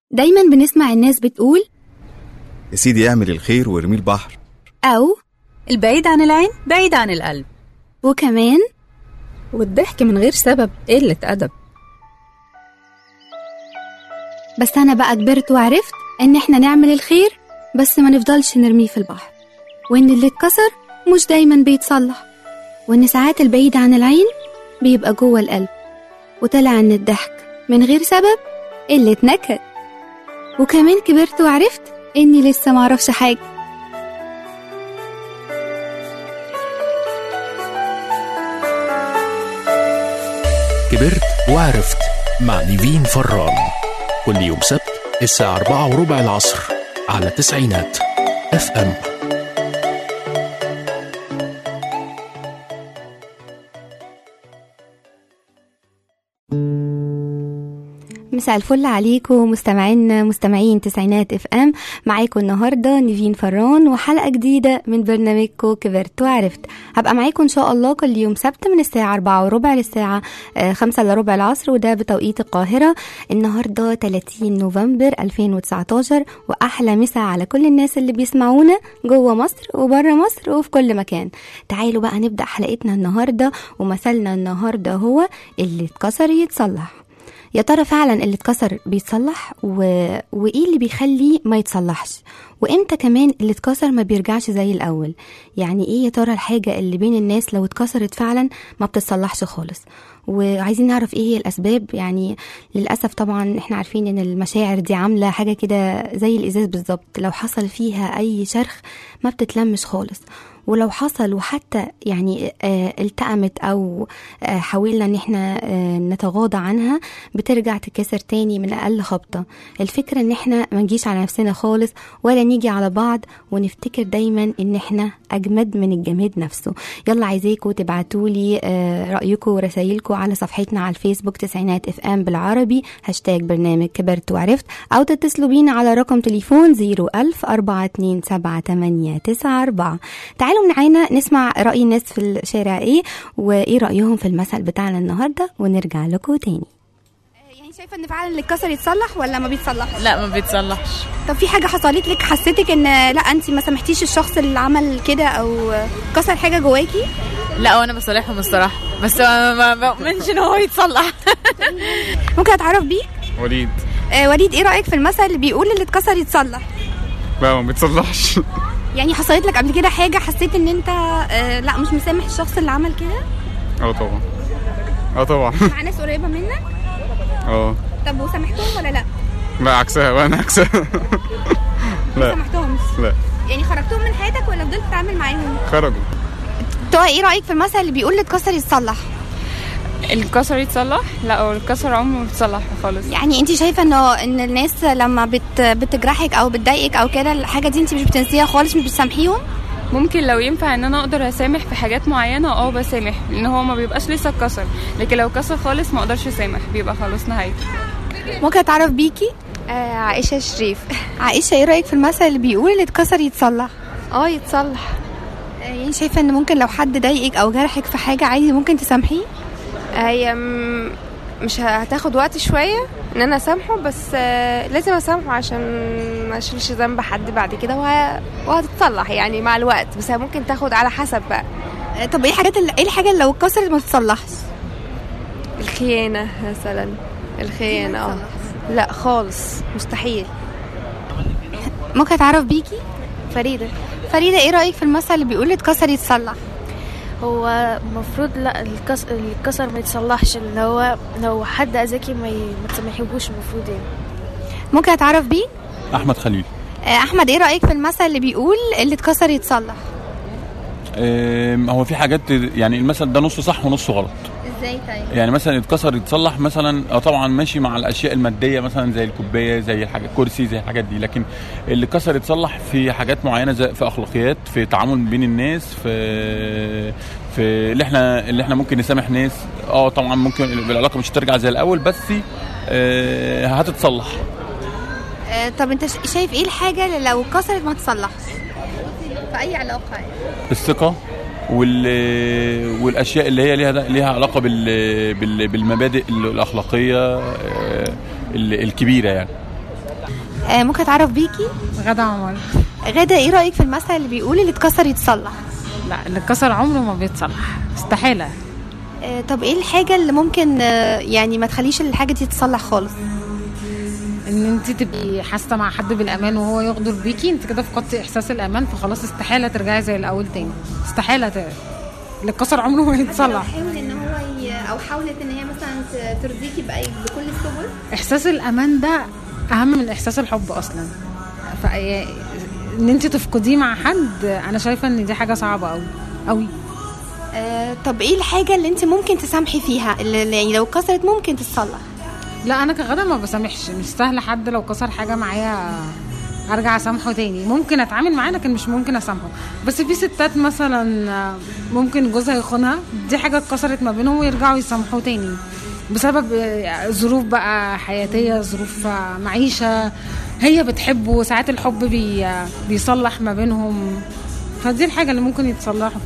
دايما بنسمع الناس بتقول يا سيدي اعمل الخير وارميه البحر أو البعيد عن العين بعيد عن القلب وكمان والضحك من غير سبب قلة أدب بس أنا بقى كبرت وعرفت إن إحنا نعمل الخير بس ما نفضلش نرميه في البحر وإن اللي اتكسر مش دايما بيتصلح وإن ساعات البعيد عن العين بيبقى جوه القلب وطلع إن الضحك من غير سبب قلة نكد وكمان كبرت وعرفت إني لسه معرفش حاجة كبرت وعرفت مع نيفين فران كل يوم سبت الساعة أربعة وربع العصر على تسعينات اف ام مساء الفل عليكم مستمعين مستمعين تسعينات اف ام معاكم النهارده نيفين فران وحلقه جديده من برنامجكم كبرت وعرفت هبقى معاكم ان شاء الله كل يوم سبت من الساعه 4 وربع للساعه آه، 5 الا ربع العصر وده بتوقيت القاهره النهارده 30 نوفمبر 2019 واحلى مسا على كل الناس اللي بيسمعونا جوه مصر وبره مصر وفي كل مكان تعالوا بقى نبدا حلقتنا النهارده ومثلنا النهارده هو اللي اتكسر يتصلح يا ترى فعلا اللي اتكسر بيتصلح و... وايه اللي بيخليه ما يتصلحش وامتى كمان اللي اتكسر ما بيرجعش زي الاول يعني ايه يا ترى الحاجه اللي بين الناس لو اتكسرت فعلا ما بتتصلحش خالص وعايزين نعرف ايه هي الاسباب يعني للاسف طبعا احنا عارفين ان المشاعر دي عامله حاجه كده زي الازاز بالظبط لو حصل فيها اي شرخ ما بتتلمش خالص ولو حصل وحتى يعني آه التأمت أو آه حاولنا إن احنا آه نتغاضى عنها بترجع تكسر تاني من أقل خبطة الفكرة إن احنا ما نجيش على نفسنا خالص ولا نيجي على بعض ونفتكر دايما إن احنا أجمد من الجماد نفسه يلا عايزاكم تبعتولي آه رأيكم ورسايلكم على صفحتنا على الفيسبوك تسعينات اف ام بالعربي هاشتاج برنامج كبرت وعرفت أو تتصلوا بينا على رقم تليفون 01000 427 تعالوا معانا نسمع رأي الناس في الشارع ايه وايه رأيهم في المثل بتاعنا النهارده ونرجع لكم تاني يعني شايفه ان فعلا اللي اتكسر يتصلح ولا ما بيتصلحش لا ما بيتصلحش طب في حاجه حصلت لك حسيتك ان لا انت ما سامحتيش الشخص اللي عمل كده او كسر حاجه جواكي لا وانا بصالحهم الصراحه بس ما ما ما بؤمنش ان هو يتصلح ممكن اتعرف بيك وليد آه وليد ايه رايك في المثل اللي بيقول اللي اتكسر يتصلح لا ما بيتصلحش يعني حصلت لك قبل كده حاجه حسيت ان انت آه لا مش مسامح الشخص اللي عمل كده اه طبعا اه طبعا مع ناس قريبه منك اه طب وسامحتهم ولا لا لا عكسها وانا عكسها ما لا سامحتهمش لا يعني خرجتهم من حياتك ولا فضلت تتعامل معاهم خرجوا تو ايه رايك في المثل اللي بيقول اللي اتكسر يتصلح الكسر يتصلح لا هو الكسر عمره ما بيتصلح خالص يعني انت شايفه انه ان الناس لما بت بتجرحك او بتضايقك او كده الحاجه دي انت مش بتنسيها خالص مش بتسامحيهم ممكن لو ينفع ان انا اقدر اسامح في حاجات معينه اه بسامح لان هو ما بيبقاش لسه اتكسر لكن لو كسر خالص ما اقدرش اسامح بيبقى خلاص نهايته ممكن اتعرف بيكي آه عائشة شريف عائشه ايه رايك في المثل اللي بيقول اللي اتكسر يتصلح اه يتصلح آه، يعني شايفه ان ممكن لو حد ضايقك او جرحك في حاجه عادي ممكن تسامحيه هي م- مش هتاخد وقت شوية ان انا اسامحه بس آه لازم اسامحه عشان ما اشيلش ذنب حد بعد كده وه... وهتتصلح يعني مع الوقت بس هي ممكن تاخد على حسب بقى آه، طب ايه الحاجات اللي ايه الحاجه اللي لو اتكسرت ما تتصلحش الخيانة مثلا الخيانة اه لا خالص مستحيل ممكن اتعرف بيكي فريدة فريده ايه رايك في المثل اللي بيقول اللي اتكسر يتصلح هو المفروض لا الكسر, الكسر ما يتصلحش اللي هو لو حد اذاكي ما, ي... ما تسامحيهوش المفروض يعني ممكن اتعرف بيه احمد خليل آه، احمد ايه رايك في المثل اللي بيقول اللي اتكسر يتصلح أم، هو في حاجات يعني المثل ده نص صح ونص غلط ازاي طيب يعني مثلا يتكسر يتصلح مثلا اه طبعا ماشي مع الاشياء الماديه مثلا زي الكوبايه زي الحاجه الكرسي زي الحاجات دي لكن اللي اتكسر يتصلح في حاجات معينه زي في اخلاقيات في تعامل بين الناس في في اللي احنا اللي احنا ممكن نسامح ناس اه طبعا ممكن العلاقه مش هترجع زي الاول بس آه هتتصلح آه، طب انت ش- شايف ايه الحاجه اللي لو اتكسرت ما تصلحش في اي علاقه يعني الثقه وال والاشياء اللي هي ليها ليها علاقه بال بال بالمبادئ الاخلاقيه آه، ال- الكبيره يعني آه ممكن اتعرف بيكي غدا عمر غاده ايه رايك في المثل اللي بيقول اللي اتكسر يتصلح لا اللي اتكسر عمره ما بيتصلح استحالة آه طب ايه الحاجه اللي ممكن آه يعني ما تخليش الحاجه دي تتصلح خالص ان انت تبقي حاسه مع حد بالامان وهو يغدر بيكي انت كده فقدتي احساس الامان فخلاص استحاله ترجعي زي الاول تاني استحاله ت... اللي اتكسر عمره ما يتصلح حاول ان هو ي... او حاولت ان هي مثلا ترضيكي باي بكل السبل احساس الامان ده اهم من احساس الحب اصلا ف... ان انت تفقديه مع حد انا شايفه ان دي حاجه صعبه قوي قوي آه طب ايه الحاجه اللي انت ممكن تسامحي فيها اللي اللي يعني لو اتكسرت ممكن تتصلح لا انا كغدا ما بسامحش مش سهل حد لو كسر حاجه معايا ارجع اسامحه تاني ممكن اتعامل معاه لكن مش ممكن اسامحه بس في ستات مثلا ممكن جوزها يخونها دي حاجه اتكسرت ما بينهم ويرجعوا يسامحوه تاني بسبب ظروف بقى حياتيه ظروف معيشه هي بتحبه ساعات الحب بي بيصلح ما بينهم فدي الحاجه اللي ممكن يتصلحوا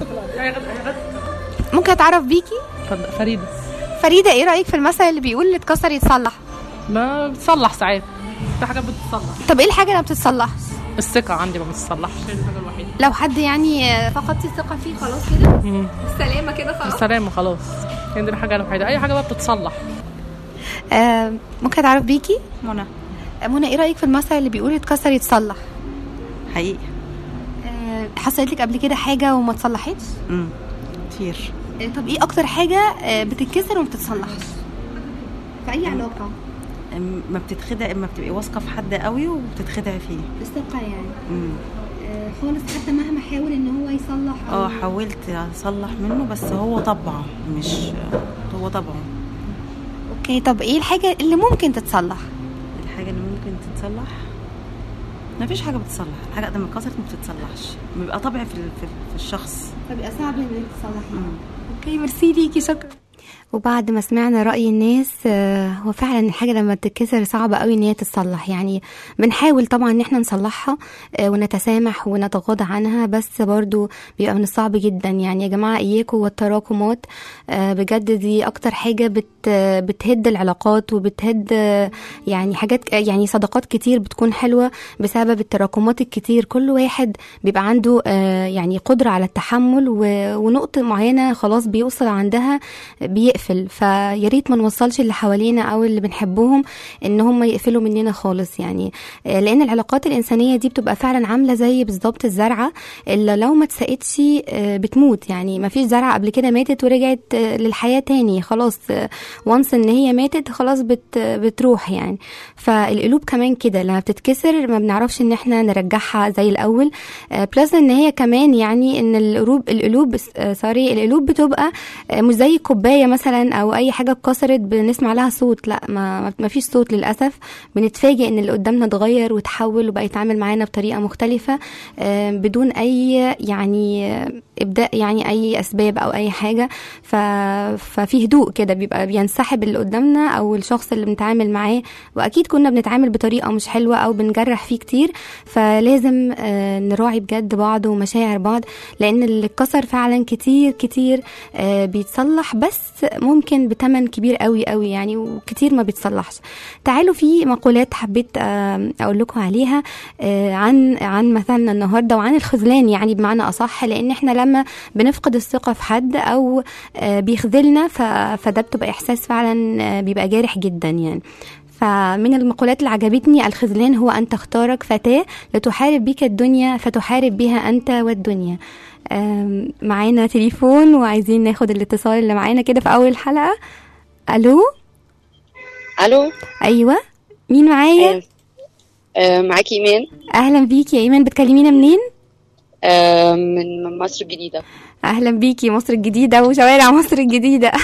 ممكن اتعرف بيكي فريدة فريده ايه رايك في المثل اللي بيقول اللي اتكسر يتصلح ما بتصلح ساعات في حاجات بتتصلح طب ايه الحاجه اللي ما بتتصلحش الثقة عندي ما بتتصلحش هي دي الحاجة الوحيدة لو حد يعني آه، فقدتي الثقه فيه خلاص كده بالسلامه كده خلاص السلامة خلاص هي دي الحاجة الوحيدة أي حاجة بقى بتتصلح آه ممكن اتعرف بيكي منى آه، منى ايه رايك في المثل اللي بيقول اتكسر يتصلح حقيقي آه حصلت لك قبل كده حاجه وما اتصلحتش امم كتير آه طب ايه اكتر حاجه آه بتتكسر وما بتتصلحش في اي علاقه أم- ما بتتخدع اما بتبقي واثقه في حد قوي وبتتخدعي فيه الثقه يعني امم آه خالص حتى مهما حاول ان هو يصلح أو- اه حاولت اصلح منه بس هو طبعه مش هو طبعه اوكي طب ايه الحاجه اللي ممكن تتصلح الحاجه اللي ممكن تتصلح ما فيش حاجه بتتصلح الحاجه لما اتكسرت ما بتتصلحش بيبقى طبع في ال- في, ال- في الشخص فبيبقى صعب انك تصلحيه اوكي ميرسي ليكي شكرا وبعد ما سمعنا رأي الناس آه، هو فعلا الحاجة لما بتتكسر صعبة قوي ان هي تتصلح يعني بنحاول طبعا ان احنا نصلحها آه، ونتسامح ونتغاضى عنها بس برضو بيبقى من الصعب جدا يعني يا جماعة اياكم والتراكمات آه، بجد دي اكتر حاجة بت بتهد العلاقات وبتهد آه، يعني حاجات يعني صداقات كتير بتكون حلوة بسبب التراكمات الكتير كل واحد بيبقى عنده آه، يعني قدرة على التحمل و- ونقطة معينة خلاص بيوصل عندها بيقفل فيا ريت ما نوصلش اللي حوالينا او اللي بنحبهم ان هم يقفلوا مننا خالص يعني آه، لان العلاقات الانسانيه دي بتبقى فعلا عامله زي بالظبط الزرعه اللي لو ما اتسقتش آه، بتموت يعني ما فيش زرعه قبل كده ماتت ورجعت آه، للحياه تاني خلاص وانس ان هي ماتت خلاص بت بتروح يعني فالقلوب كمان كده لما بتتكسر ما بنعرفش ان احنا نرجعها زي الاول بلس ان هي كمان يعني ان القلوب القلوب آه، سوري القلوب بتبقى آه، مش زي كوبايه مثلا او اي حاجه اتكسرت بنسمع لها صوت لا ما ما فيش صوت للاسف بنتفاجئ ان اللي قدامنا اتغير وتحول وبقى يتعامل معانا بطريقه مختلفه آه، بدون اي يعني آه، ابداء يعني اي اسباب او اي حاجه ف... ففي هدوء كده بيبقى بينسحب اللي قدامنا او الشخص اللي بنتعامل معاه واكيد كنا بنتعامل بطريقه مش حلوه او بنجرح فيه كتير فلازم آه، نراعي بجد بعض ومشاعر بعض لان اللي اتكسر فعلا كتير كتير آه، بيتصلح بس ممكن بتمن كبير قوي قوي يعني وكتير ما بيتصلحش تعالوا في مقولات حبيت آه، اقول لكم عليها آه، عن عن مثلنا النهارده وعن الخذلان يعني بمعنى اصح لان احنا لما بنفقد الثقه في حد او آه، بيخذلنا ف- فده بتبقى احساس فعلا آه، بيبقى جارح جدا يعني فمن المقولات اللي عجبتني الخذلان هو أن تختارك فتاة لتحارب بك الدنيا فتحارب بها أنت والدنيا آم، معانا تليفون وعايزين ناخد الاتصال اللي معانا كده في أول الحلقة ألو الو أيوة مين معايا؟ آه معاكي ايمان أهلا بيكي يا إيمان بتكلمينا منين؟ آه من مصر الجديده أهلا بيكي مصر الجديدة وشوارع مصر الجديدة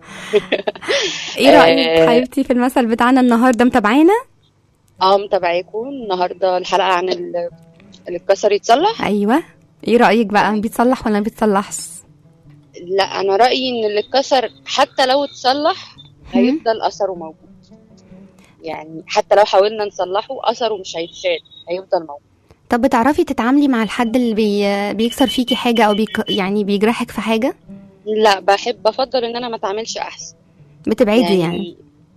إيه رأيك آه. حبيبتي في المثل بتاعنا النهاردة متابعانا؟ اه متابعاكم النهارده الحلقه عن ال- اللي اتكسر يتصلح أيوة إيه رأيك بقى بيتصلح ولا ما بيتصلحش؟ لا انا رايي ان اللي اتكسر حتى لو اتصلح هيفضل اثره موجود يعني حتى لو حاولنا نصلحه اثره مش هيتشال هيفضل موجود طب بتعرفي تتعاملي مع الحد اللي بي... بيكسر فيكي حاجة أو بيك... يعني بيجرحك في حاجة؟ لا بحب افضل ان انا ما اتعاملش احسن بتبعدي يعني, يعني.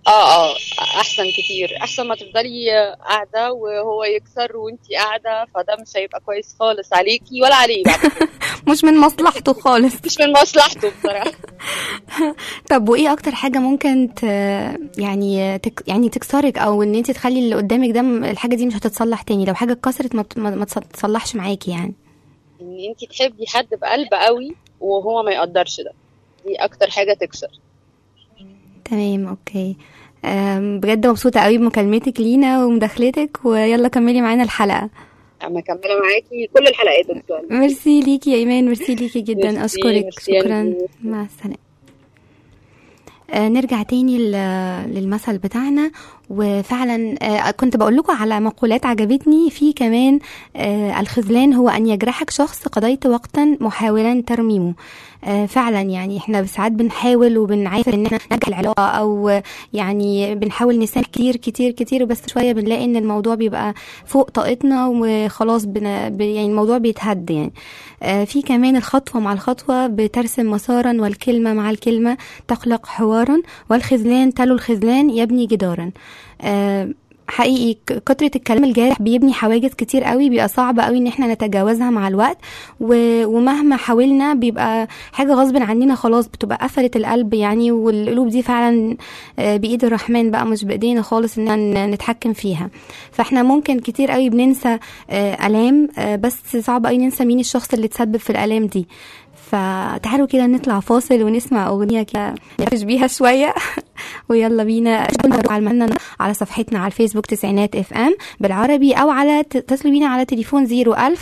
اه اه احسن كتير احسن ما تفضلي قاعده وهو يكسر وانتي قاعده فده مش هيبقى كويس خالص عليكي ولا عليه بعد كده. مش من مصلحته خالص مش من مصلحته بصراحه طب وايه اكتر حاجه ممكن ت... يعني تك... يعني تكسرك او ان انت تخلي اللي قدامك ده م- الحاجه دي مش هتتصلح تاني لو حاجه اتكسرت ما, بت... ما... ما تتصلحش معاكي يعني ان انتي تحبي حد بقلب قوي وهو ما يقدرش ده دي اكتر حاجه تكسر تمام اوكي أم، بجد مبسوطه قوي بمكالمتك لينا ومداخلتك ويلا كملي معانا الحلقه اما مكمله معاكي كل الحلقات ان شاء الله ميرسي ليكي يا ايمان ميرسي ليكي جدا ميرسي، اشكرك ميرسي يا شكرا نبيل. مع السلامه آه، نرجع تاني ل- للمثل بتاعنا وفعلا آه، كنت بقول لكم على مقولات عجبتني في كمان آه، الخذلان هو ان يجرحك شخص قضيت وقتا محاولا ترميمه آه، فعلا يعني احنا ساعات بنحاول وبنعافر ان احنا نرجع العلاقه او آه، يعني بنحاول نسامح كتير كتير كتير بس شويه بنلاقي ان الموضوع بيبقى فوق طاقتنا وخلاص بن... ب- يعني الموضوع بيتهد يعني آه، في كمان الخطوه مع الخطوه بترسم مسارا والكلمه مع الكلمه تخلق حوارا والخذلان تلو الخذلان يبني جدارا آه، حقيقي ك- كترة الكلام الجارح بيبني حواجز كتير قوي بيبقى صعب قوي ان احنا نتجاوزها مع الوقت و- ومهما حاولنا بيبقى حاجة غصب عننا خلاص بتبقى قفلت القلب يعني والقلوب دي فعلا آه، بإيد الرحمن بقى مش بإيدينا خالص ان إحنا ن- نتحكم فيها فاحنا ممكن كتير قوي بننسى آه، آلام آه، بس صعب قوي ننسى مين الشخص اللي تسبب في الآلام دي فتعالوا كده نطلع فاصل ونسمع أغنية كده نفرش بيها شوية ويلا بينا نروح على المنن على صفحتنا على الفيسبوك تسعينات اف ام بالعربي او على اتصلوا بينا على تليفون 01000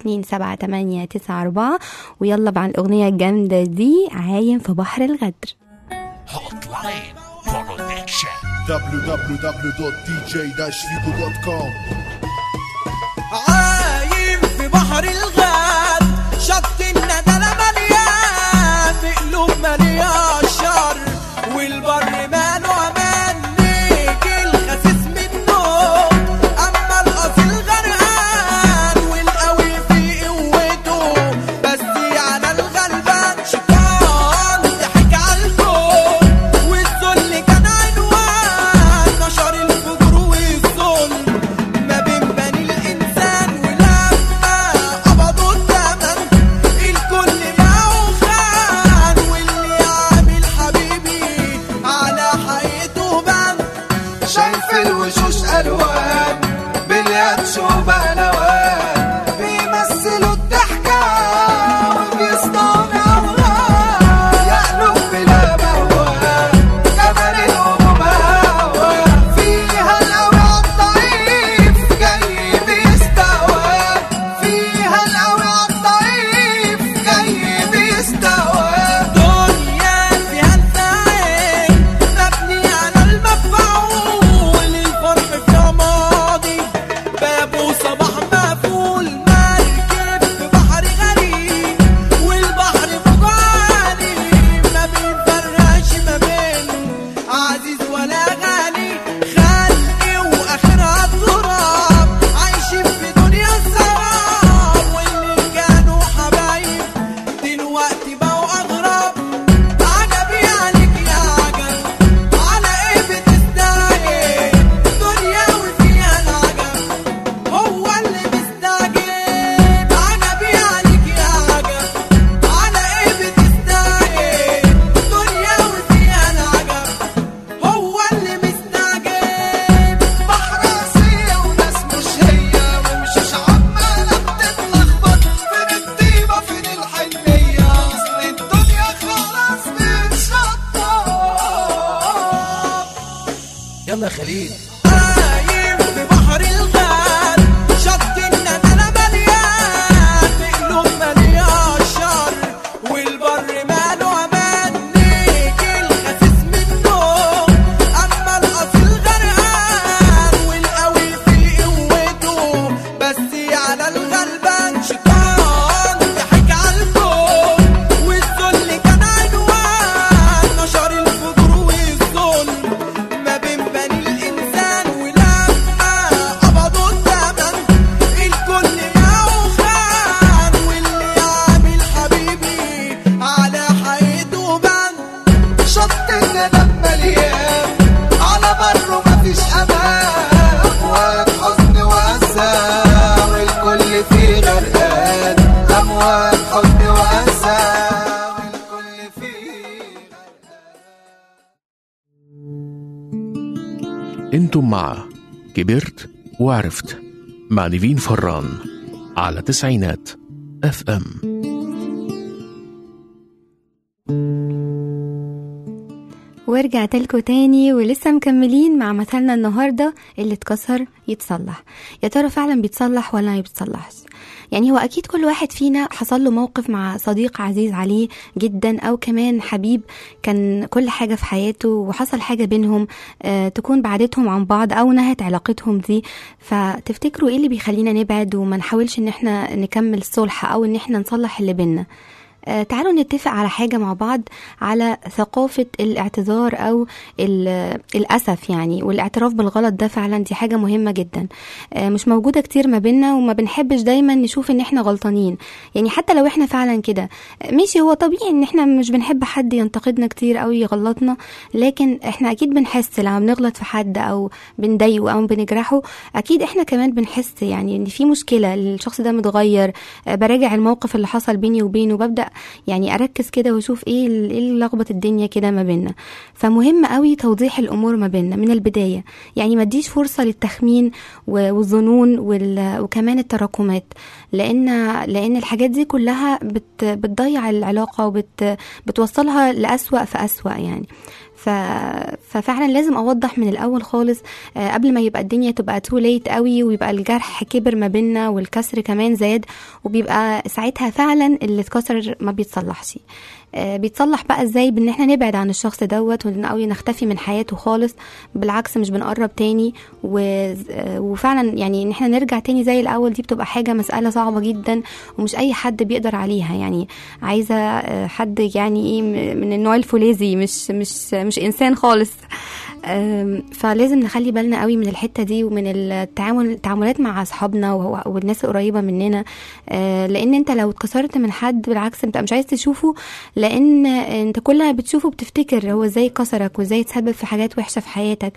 427 ويلا مع الاغنيه الجامده دي عايم في بحر الغدر www.dj-figo.com عايم في بحر الغد شط الندى مليان بقلوب مليان شر والبر ماله امان نيجي الخسيس منه اما الاصيل غرقان والقوي في قوته بس على الغلبان شيطان ضحك على الكون والذل كان عنوان نشر الفجر والظلم ما بين بني الإنسان ولما قبضوا الثمن الكل معه خان واللي عامل حبيبي على حقيقته بان شايف الوشوش ألوان بالياتش وبنوان بيمثلوا الضحكة وبيصنعوا أوهام يقلب بلا موال كمان الهموم هوا فيها القوي الضعيف جاي بيستوى فيها القوي الضعيف جاي بيستوى دنيا فيها السعيد مبني على المفعول الفرح في ماضي بابه صباح مقفول مركب في بحر غريب والبحر فوق عالي ما بيفرقش ما بين عزيز ولا غالي خلقي واخرها التراب عايشين في دنيا السراب واللي كانوا حبايب دلوقتي بقوا اغراب عجبي عليك يا عجب على ايه بتستعجل دنيا وفيها العجب هو اللي مستعجل عجبي عليك يا عجب على ايه بتستعجل دنيا وفيها العجب هو اللي مستعجل بحر قاسية وناس مش هي ومشيش عمالة بتتلخبط فين الطيبة فين الحنية أصل الدنيا خلاص بتشطب يلا يا خليل عايم في بحر الغال شط الندى مليان بقلوب مليان شر والبر ماله امان نيجي الخسيس منه اما الاصيل غرقان والقوي في قوته بس على الغلبان شيطان ضحك على الكون والذل كان عنوان نشر الفجر والظلم ما بين بني الإنسان ولما انتم مع كبرت وعرفت مع نيفين فران على تسعينات اف ام ورجعت لكم تاني ولسه مكملين مع مثلنا النهاردة اللي اتكسر يتصلح يا ترى فعلا بيتصلح ولا ما بيتصلحش يعني هو أكيد كل واحد فينا حصل له موقف مع صديق عزيز عليه جدا أو كمان حبيب كان كل حاجة في حياته وحصل حاجة بينهم آه تكون بعدتهم عن بعض أو نهت علاقتهم دي فتفتكروا إيه اللي بيخلينا نبعد وما نحاولش إن احنا نكمل صلح أو إن احنا نصلح اللي بينا آه، تعالوا نتفق على حاجة مع بعض على ثقافة الاعتذار أو ال- الأسف يعني والاعتراف بالغلط ده فعلا دي حاجة مهمة جدا آه، مش موجودة كتير ما بينا وما بنحبش دايما نشوف ان احنا غلطانين يعني حتى لو احنا فعلا كده آه، ماشي هو طبيعي ان احنا مش بنحب حد ينتقدنا كتير أو يغلطنا لكن احنا أكيد بنحس لما بنغلط في حد أو بنضايقه أو بنجرحه أكيد احنا كمان بنحس يعني ان في مشكلة الشخص ده متغير آه، براجع الموقف اللي حصل بيني وبينه وببدأ يعني اركز كده واشوف ايه ال- ايه اللي لخبط الدنيا كده ما بيننا فمهم قوي توضيح الامور ما بيننا من البدايه يعني ما اديش فرصه للتخمين و- والظنون وال- وكمان التراكمات لان لان الحاجات دي كلها بت بتضيع العلاقه وبت بتوصلها لاسوا فاسوا يعني ف... ففعلا لازم اوضح من الاول خالص آه، قبل ما يبقى الدنيا تبقى تو ليت قوي ويبقى الجرح كبر ما بيننا والكسر كمان زاد وبيبقى ساعتها فعلا اللي اتكسر ما بيتصلحش آه، بيتصلح بقى ازاي بان احنا نبعد عن الشخص دوت وإن- او نختفي من حياته خالص بالعكس مش بنقرب تاني و... آه، وفعلا يعني ان احنا نرجع تاني زي الاول دي بتبقى حاجه مساله صعبه جدا ومش اي حد بيقدر عليها يعني عايزه آه، حد يعني ايه م- من النوع الفولاذي مش مش مش انسان خالص آم، فلازم نخلي بالنا قوي من الحته دي ومن التعامل التعاملات مع اصحابنا وهو- والناس القريبه مننا آه، لان انت لو اتكسرت من حد بالعكس انت مش عايز تشوفه لان انت كل ما بتشوفه بتفتكر هو ازاي كسرك وازاي تسبب في حاجات وحشه في حياتك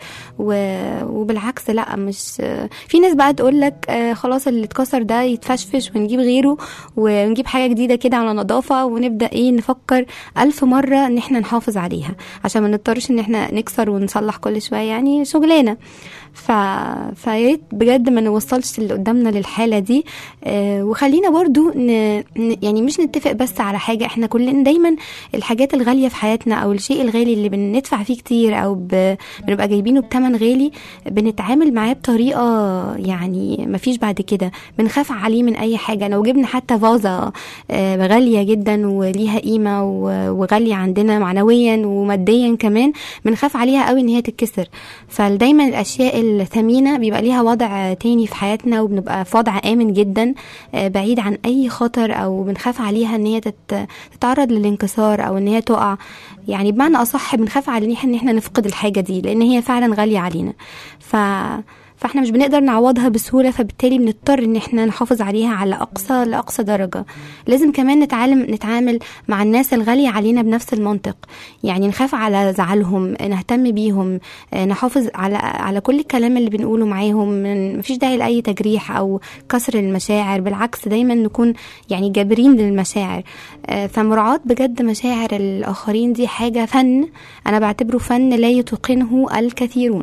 و- وبالعكس لا مش في ناس بقى تقول لك آه، خلاص اللي اتكسر ده يتفشفش ونجيب غيره ونجيب حاجه جديده كده على نظافه ونبدا ايه نفكر ألف مره ان احنا نحافظ عليها عشان ما نضطرش ان احنا نكسر ونصلح كل شويه يعني شغلانه ف... فياريت بجد ما نوصلش اللي قدامنا للحاله دي آه وخلينا برضو ن... ن... يعني مش نتفق بس على حاجه احنا كلنا دايما الحاجات الغاليه في حياتنا او الشيء الغالي اللي بندفع فيه كتير او ب... بنبقى جايبينه بتمن غالي بنتعامل معاه بطريقه يعني ما فيش بعد كده بنخاف عليه من اي حاجه لو جبنا حتى فازه آه غاليه جدا وليها قيمه و... وغاليه عندنا معنويا وماديا كمان بنخاف عليها قوي ان هي تتكسر فدايما الاشياء الثمينه بيبقى ليها وضع تاني في حياتنا وبنبقى في وضع امن جدا آه، بعيد عن اي خطر او بنخاف عليها ان هي تت- تتعرض للانكسار او ان هي تقع يعني بمعنى اصح بنخاف على ان احنا إن إحنا نفقد الحاجه دي لان هي فعلا غاليه علينا ف فاحنا مش بنقدر نعوضها بسهوله فبالتالي بنضطر ان احنا نحافظ عليها على اقصى لاقصى درجه لازم كمان نتعلم نتعامل مع الناس الغاليه علينا بنفس المنطق يعني نخاف على زعلهم نهتم بيهم آه، نحافظ على على كل الكلام اللي بنقوله معاهم من- مفيش داعي لاي تجريح او كسر المشاعر بالعكس دايما نكون يعني جابرين للمشاعر آه، فمراعاه بجد مشاعر الاخرين دي حاجه فن انا بعتبره فن لا يتقنه الكثيرون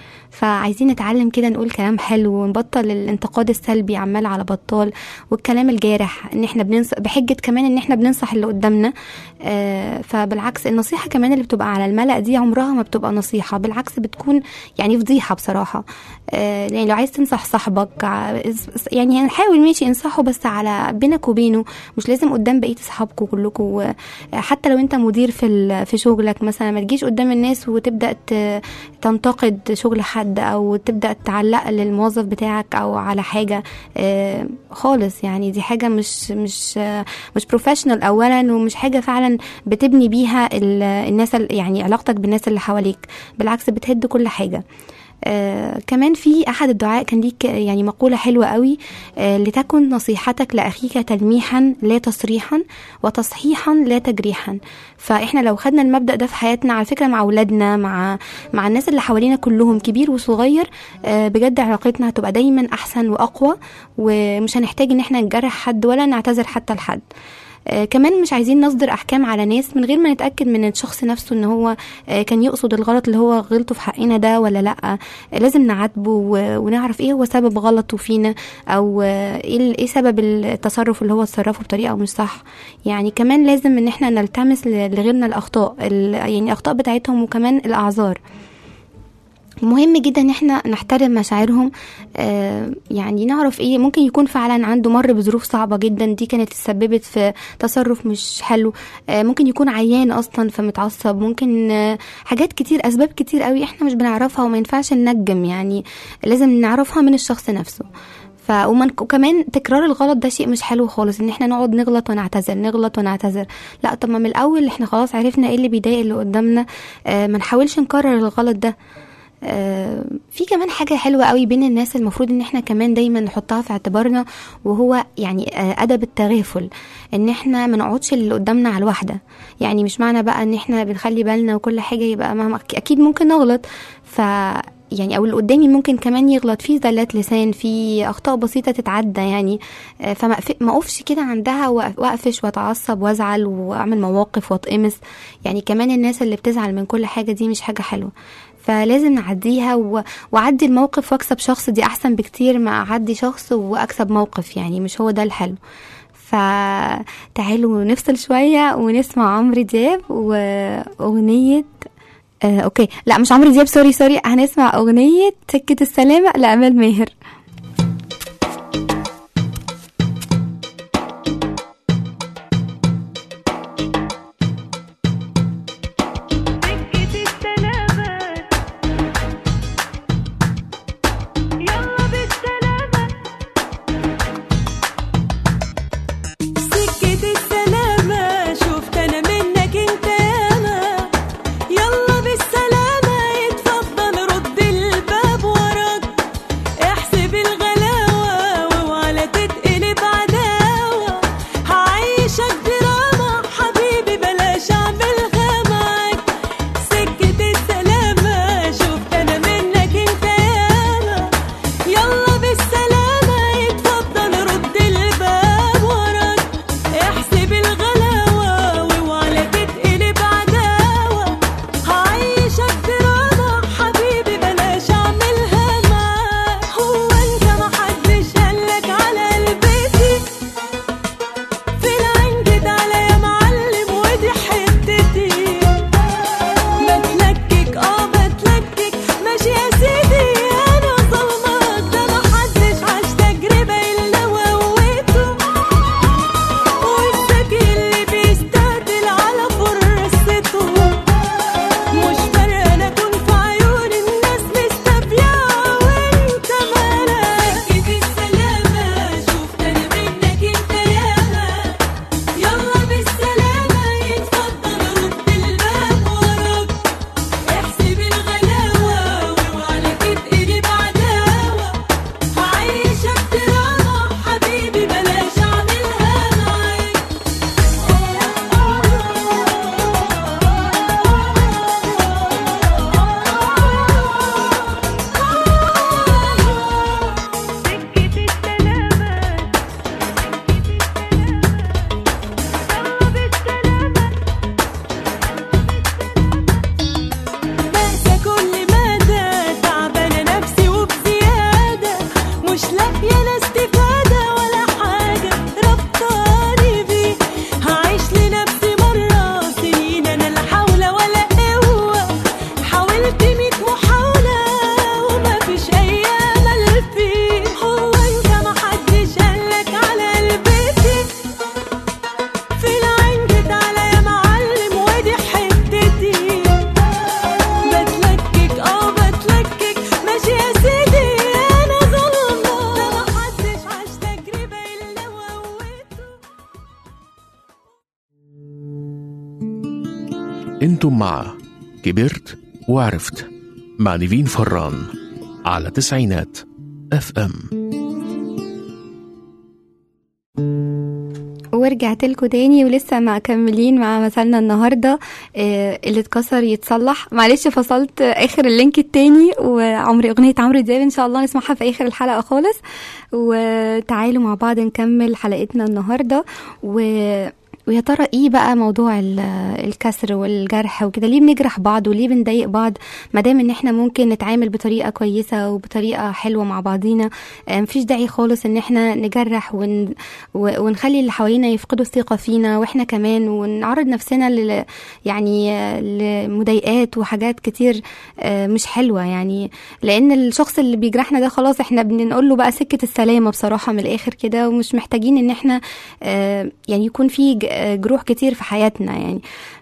فعايزين نتعلم كده نقول كلام حلو ونبطل الانتقاد السلبي عمال على بطال والكلام الجارح ان احنا بننصح بحجه كمان ان احنا بننصح اللي قدامنا آه فبالعكس النصيحه كمان اللي بتبقى على الملأ دي عمرها ما بتبقى نصيحه بالعكس بتكون يعني فضيحه بصراحه آه يعني لو عايز تنصح صاحبك ع- يعني نحاول ماشي انصحه بس على بينك وبينه مش لازم قدام بقيه اصحابكم كلكم حتى لو انت مدير في ال- في شغلك مثلا ما تجيش قدام الناس وتبدا ت- تنتقد شغل حد او تبدا تعلق للموظف بتاعك او على حاجه آه، خالص يعني دي حاجه مش مش آه، مش بروفيشنال اولا ومش حاجه فعلا بتبني بيها ال- الناس ال- يعني علاقتك بالناس اللي حواليك بالعكس بتهد كل حاجه آه كمان في احد الدعاء كان ليك يعني مقوله حلوه قوي آه لتكن نصيحتك لاخيك تلميحا لا تصريحا وتصحيحا لا تجريحا فاحنا لو خدنا المبدا ده في حياتنا على فكره مع اولادنا مع مع الناس اللي حوالينا كلهم كبير وصغير آه بجد علاقتنا هتبقى دايما احسن واقوى ومش هنحتاج ان احنا نجرح حد ولا نعتذر حتى لحد آه كمان مش عايزين نصدر احكام على ناس من غير ما نتاكد من الشخص نفسه ان هو آه كان يقصد الغلط اللي هو غلطه في حقنا ده ولا لا آه لازم نعاتبه و- ونعرف ايه هو سبب غلطه فينا او آه ايه ال- ايه سبب التصرف اللي هو اتصرفه بطريقه مش صح يعني كمان لازم ان احنا نلتمس ل- لغيرنا الاخطاء ال- يعني الاخطاء بتاعتهم وكمان الاعذار مهم جدا ان احنا نحترم مشاعرهم آه يعني نعرف ايه ممكن يكون فعلا عنده مر بظروف صعبة جدا دي كانت تسببت في تصرف مش حلو آه ممكن يكون عيان اصلا فمتعصب ممكن آه حاجات كتير اسباب كتير قوي احنا مش بنعرفها وما ينفعش ننجم يعني لازم نعرفها من الشخص نفسه ف ومن وكمان تكرار الغلط ده شيء مش حلو خالص ان احنا نقعد نغلط ونعتذر نغلط ونعتذر لا طب ما من الاول احنا خلاص عرفنا ايه اللي بيضايق اللي قدامنا آه ما نحاولش نكرر الغلط ده آه، في كمان حاجة حلوة قوي بين الناس المفروض ان احنا كمان دايما نحطها في اعتبارنا وهو يعني آه، ادب التغافل ان احنا ما نقعدش اللي قدامنا على الواحدة يعني مش معنى بقى ان احنا بنخلي بالنا وكل حاجة يبقى مهما اكيد ممكن نغلط ف يعني او اللي قدامي ممكن كمان يغلط في زلات لسان في اخطاء بسيطه تتعدى يعني آه، فما أقف- ما اقفش كده عندها وأق- واقفش واتعصب وازعل واعمل مواقف واتقمص يعني كمان الناس اللي بتزعل من كل حاجه دي مش حاجه حلوه فلازم نعديها و... واعدي الموقف واكسب شخص دي احسن بكتير ما اعدي شخص واكسب موقف يعني مش هو ده الحلو فتعالوا نفصل شوية ونسمع عمرو دياب وأغنية آه أوكي لا مش عمرو دياب سوري سوري هنسمع أغنية سكة السلامة لأمال ماهر سكة السلامة شفت أنا منك أنت ياما يلا بالسلامة اتفضل رد الباب وراك احسب الغلاوة واوعى تتقلب عداوة هعيشك دراما حبيبي بلاش أعملها معاك سكة السلامة شفت أنا منك أنت ياما يلا بالسلامة اتفضل رد الباب وراك احسب الغلاوة واوعى تتقلب عداوة هعيشك دراما حبيبي بلاش اعملها معاك هو انت محدش قالك على قلبتي في العين كده على يا معلم ودي حتتي بتلكك اه بتلكك ماشي يا سيدي انا ظلمك ده محدش عاش تجربة الا وقوته والذكي اللي بيستهدل على فرصته مش فارقة انا اكون في عيون الناس مستبيعة وانت مالك سكة السلامة شفت انا منك انت ياما يلا بالسلامة يتفضل رد الباب وراك احسب الغلاوة واوعى تتقلب عداوة هعيشك دراما حبيبي بلاش اعملها معاك بنسى كل مدى تعبانة نفسي وبزيادة مش لاقية لا استفادة ولا حاجة ربطاني بيه هعيش لنفسي مرة سنين أنا لا حول ولا قوة حاولت ميت محاولة ومفيش أي أمل فيه هو أنت محدش قالك على قلبتي في العين جيت على يا معلم ودي حتتي بتلكك اه بتلكك ماشي يا سيدي انا ظلمة ده محدش عاش تجربة الا وقوته انتم مع كبرت وعرفت مع نيفين فران على تسعينات اف ام ورجعت لكم تاني ولسه مكملين مع مثلنا النهارده آه، اللي اتكسر يتصلح معلش فصلت اخر اللينك التاني وعمري اغنيه عمرو دياب ان شاء الله نسمعها في اخر الحلقه خالص وتعالوا مع بعض نكمل حلقتنا النهارده و ويا ترى ايه بقى موضوع ال- الكسر والجرح وكده ليه بنجرح بعض وليه بنضايق بعض ما دام ان احنا ممكن نتعامل بطريقه كويسه وبطريقه حلوه مع بعضينا آه، مفيش داعي خالص ان احنا نجرح ون و- ونخلي اللي حوالينا يفقدوا الثقه فينا واحنا كمان ونعرض نفسنا ل يعني آه، لمضايقات وحاجات كتير آه، مش حلوه يعني لان الشخص اللي بيجرحنا ده خلاص احنا بنقول له بقى سكه السلامه بصراحه من الاخر كده ومش محتاجين ان احنا آه، يعني يكون في ج- آه، جروح كتير في حياتنا يعني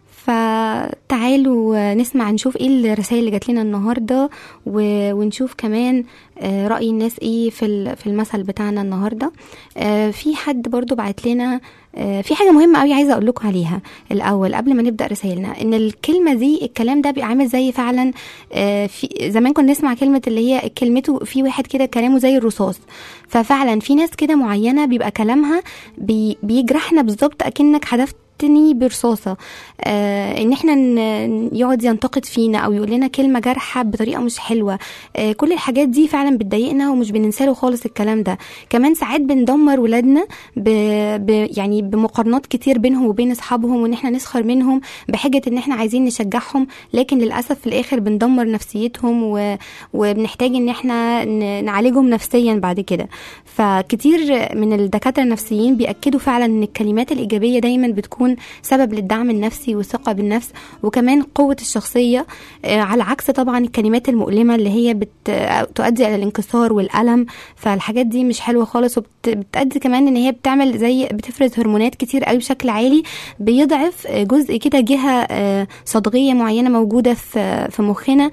فتعالوا نسمع نشوف ايه الرسائل اللي جات لنا النهارده و- ونشوف كمان آه، رأي الناس ايه في ال- في المثل بتاعنا النهارده آه، في حد برضو بعت لنا آه، في حاجه مهمه قوي عايزه اقول لكم عليها الاول قبل ما نبدا رسائلنا ان الكلمه دي الكلام ده بيبقى عامل زي فعلا آه، في زمان كنا نسمع كلمه اللي هي كلمته في واحد كده كلامه زي الرصاص ففعلا في ناس كده معينه بيبقى كلامها بي بيجرحنا بالظبط اكنك حذفت تني برصاصة آه ان احنا ن- يقعد ينتقد فينا او يقول لنا كلمة جارحة بطريقة مش حلوة آه كل الحاجات دي فعلا بتضايقنا ومش بننساله خالص الكلام ده كمان ساعات بندمر ولادنا ب... ب... يعني بمقارنات كتير بينهم وبين اصحابهم وان احنا نسخر منهم بحجة ان احنا عايزين نشجعهم لكن للاسف في الاخر بندمر نفسيتهم و... وبنحتاج ان احنا ن... نعالجهم نفسيا بعد كده فكتير من الدكاترة النفسيين بيأكدوا فعلا ان الكلمات الإيجابية دايما بتكون سبب للدعم النفسي والثقة بالنفس وكمان قوة الشخصية آه، على عكس طبعا الكلمات المؤلمة اللي هي بت... تؤدي إلى الانكسار والألم فالحاجات دي مش حلوة خالص وبتأدي كمان ان هي بتعمل زي بتفرز هرمونات كتير قوي بشكل عالي بيضعف آه، جزء كده جهة آه، صدغية معينة موجودة في في مخنا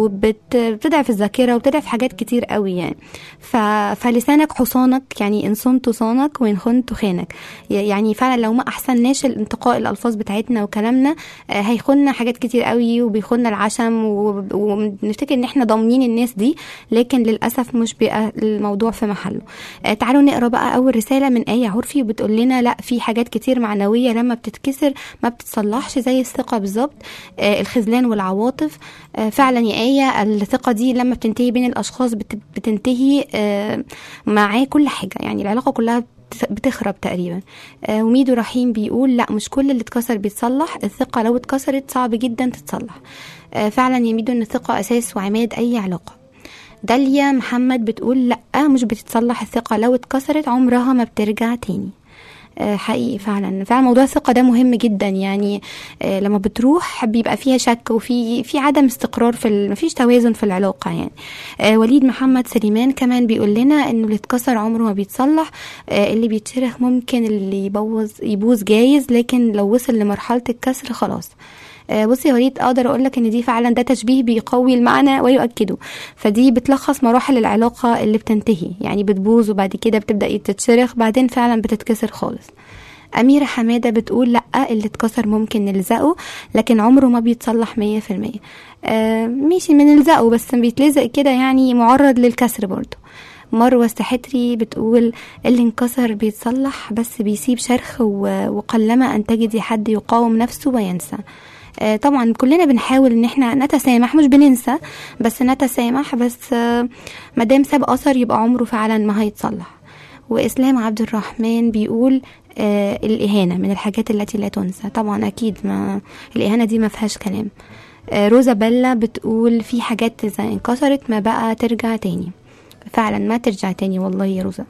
وبتضعف الذاكرة وبتضعف حاجات كتير قوي يعني ف... فلسانك حصانك يعني ان صنت صانك وان خنت خانك يعني فعلا لو ما احسناش الانتقاء الالفاظ بتاعتنا وكلامنا آه، هيخوننا حاجات كتير قوي وبيخوننا العشم و- ونفتكر ان احنا ضامنين الناس دي لكن للاسف مش بيبقى الموضوع في محله آه، تعالوا نقرا بقى اول رساله من ايه عرفي وبتقول لنا لا في حاجات كتير معنويه لما بتتكسر ما بتتصلحش زي الثقه بالظبط آه، الخذلان والعواطف آه، فعلا يا ايه الثقه دي لما بتنتهي بين الاشخاص بت- بتنتهي آه، معاه كل حاجه يعني العلاقه كلها بت- بتخرب تقريبا آه، وميدو رحيم بيقول لا مش كل اللي اتكسر بيتصلح الثقه لو اتكسرت صعب جدا تتصلح آه، فعلا يا ميدو ان الثقه اساس وعماد اي علاقه داليا محمد بتقول لا مش بتتصلح الثقه لو اتكسرت عمرها ما بترجع تاني آه، حقيقي فعلا فعلا موضوع الثقه ده مهم جدا يعني آه، لما بتروح بيبقى فيها شك وفي في عدم استقرار في ال- مفيش توازن في العلاقه يعني آه، وليد محمد سليمان كمان بيقول لنا انه اللي اتكسر عمره ما بيتصلح آه، اللي بيتشرخ ممكن اللي يبوظ يبوظ جايز لكن لو وصل لمرحله الكسر خلاص آه، بصي يا وليد اقدر اقول لك ان دي فعلا ده تشبيه بيقوي المعنى ويؤكده فدي بتلخص مراحل العلاقه اللي بتنتهي يعني بتبوظ وبعد كده بتبدا تتشرخ بعدين فعلا بتتكسر خالص أميرة حمادة بتقول لأ اللي اتكسر ممكن نلزقه لكن عمره ما بيتصلح مية في المية آه ماشي بنلزقه بس بيتلزق كده يعني معرض للكسر برضه مروة السحتري بتقول اللي انكسر بيتصلح بس بيسيب شرخ و- وقلما أن تجدي حد يقاوم نفسه وينسى آه، طبعا كلنا بنحاول ان احنا نتسامح مش بننسى بس نتسامح بس آه، مادام ساب اثر يبقى عمره فعلا ما هيتصلح واسلام عبد الرحمن بيقول آه الاهانه من الحاجات التي لا تنسى طبعا اكيد ما الاهانه دي ما فيهاش كلام آه روزا بيلا بتقول في حاجات اذا انكسرت ما بقى ترجع تاني فعلا ما ترجع تاني والله يا روزا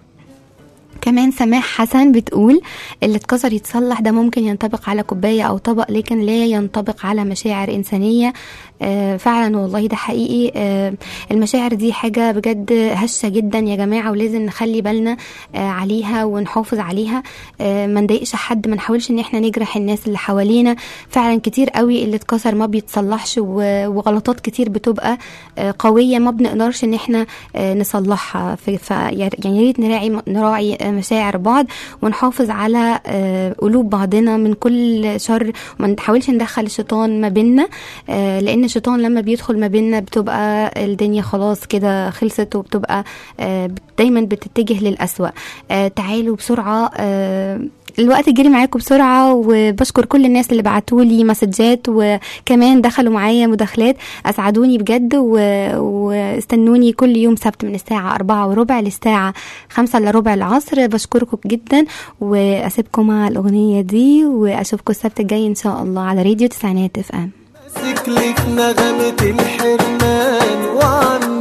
كمان سماح حسن بتقول اللي اتكسر يتصلح ده ممكن ينطبق على كوباية أو طبق لكن لا ينطبق على مشاعر إنسانية آه فعلا والله ده حقيقي آه المشاعر دي حاجة بجد هشة جدا يا جماعة ولازم نخلي بالنا آه عليها ونحافظ عليها آه ما نضايقش حد ما نحاولش ان احنا نجرح الناس اللي حوالينا فعلا كتير قوي اللي اتكسر ما بيتصلحش و- وغلطات كتير بتبقى آه قوية ما بنقدرش ان احنا آه نصلحها في ف يعني يا ريت نراعي نراعي آه، مشاعر بعض ونحافظ على آه، قلوب بعضنا من كل شر وما نحاولش ندخل الشيطان ما بيننا آه، لان الشيطان لما بيدخل ما بيننا بتبقى الدنيا خلاص كده خلصت وبتبقى آه، دايما بتتجه للأسوأ آه، تعالوا بسرعة آه، الوقت جري معاكم بسرعة وبشكر كل الناس اللي بعتوا لي مسجات وكمان دخلوا معايا مداخلات أسعدوني بجد و... واستنوني كل يوم سبت من الساعة أربعة وربع للساعة خمسة إلا ربع العصر بشكركم جدا واسيبكم مع الاغنيه دي واشوفكم السبت الجاي ان شاء الله على راديو تسعينات اف ام ماسك لك نغمة الحرمان وعن